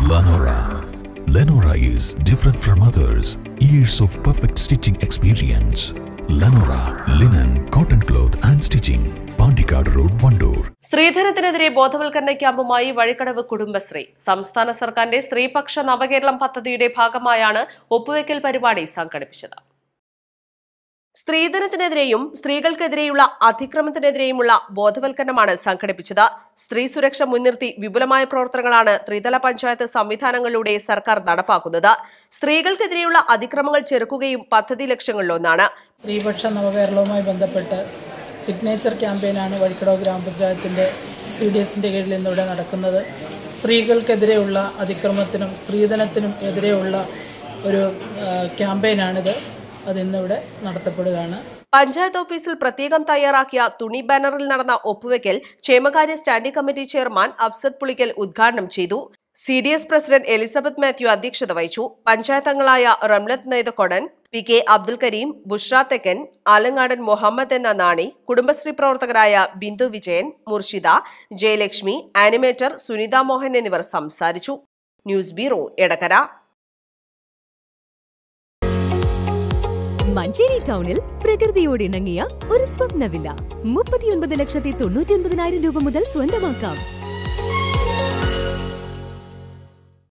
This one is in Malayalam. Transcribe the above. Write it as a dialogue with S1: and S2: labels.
S1: Lenora. Lenora is different from others. Years of perfect stitching experience. Lenora, linen, cotton cloth and stitching. Pandikad Road, Vandoor.
S2: സ്ത്രീധനത്തിനെതിരെ ബോധവൽക്കരണ ക്യാമ്പുമായി വഴിക്കടവ് കുടുംബശ്രീ സംസ്ഥാന സർക്കാരിന്റെ സ്ത്രീപക്ഷ നവകേരളം പദ്ധതിയുടെ ഭാഗമായാണ് ഒപ്പുവെക്കൽ പരിപാടി സംഘടിപ്പിച്ചത് സ്ത്രീധനത്തിനെതിരെയും സ്ത്രീകൾക്കെതിരെയുള്ള അതിക്രമത്തിനെതിരെയുമുള്ള ബോധവൽക്കരണമാണ് സംഘടിപ്പിച്ചത് സ്ത്രീ സുരക്ഷ മുൻനിർത്തി വിപുലമായ പ്രവർത്തനങ്ങളാണ് ത്രിതല പഞ്ചായത്ത് സംവിധാനങ്ങളിലൂടെ സർക്കാർ നടപ്പാക്കുന്നത് സ്ത്രീകൾക്കെതിരെയുള്ള അതിക്രമങ്ങൾ ചെറുക്കുകയും പദ്ധതി ലക്ഷ്യങ്ങളിലൊന്നാണ്
S3: സ്ത്രീപക്ഷ നവകേരളവുമായി ബന്ധപ്പെട്ട് സിഗ്നേച്ചർ ക്യാമ്പയിനാണ് വഴിക്കടവ് ഗ്രാമപഞ്ചായത്തിൻ്റെ സി ഡി എസിൻ്റെ കീഴിൽ ഇന്നിവിടെ നടക്കുന്നത് സ്ത്രീകൾക്കെതിരെയുള്ള അതിക്രമത്തിനും സ്ത്രീധനത്തിനും എതിരെയുള്ള ഒരു ആ, ക്യാമ്പയിനാണിത് അത് ഇന്നിവിടെ നടത്തപ്പെടുകയാണ്
S2: പഞ്ചായത്ത് ഓഫീസിൽ പ്രത്യേകം തയ്യാറാക്കിയ തുണി ബാനറിൽ നടന്ന ഒപ്പുവെക്കൽ ക്ഷേമകാര്യ standing committee chairman Afsad Pulikkal ഉദ്ഘാടനം ചെയ്തു C D S president Elizabeth Mathew അധ്യക്ഷത വഹിച്ചു പഞ്ചായത്ത് അംഗങ്ങളായ റംലത്ത് നെയ്തക്കൊടൻ പി കെ അബ്ദുൽ കരീം ബുഷ്ര തെക്കൻ ആലങ്ങാടൻ മുഹമ്മദ് എന്ന നാണി കുടുംബശ്രീ പ്രവർത്തകരായ ബിന്ദു വിജയൻ മുർഷിദ ജയലക്ഷ്മി ആനിമേറ്റർ സുനിത മോഹൻ എന്നിവർ സംസാരിച്ചു ന്യൂസ് ബ്യൂറോ എടക്കര
S4: മഞ്ചേരി ടൗണിൽ പ്രകൃതിയോട് ഇണങ്ങിയ ഒരു സ്വപ്ന വില്ല മുപ്പത്തിയൊൻപത് ലക്ഷത്തി തൊണ്ണൂറ്റി ഒൻപതിനായിരം രൂപ മുതൽ സ്വന്തമാക്കാം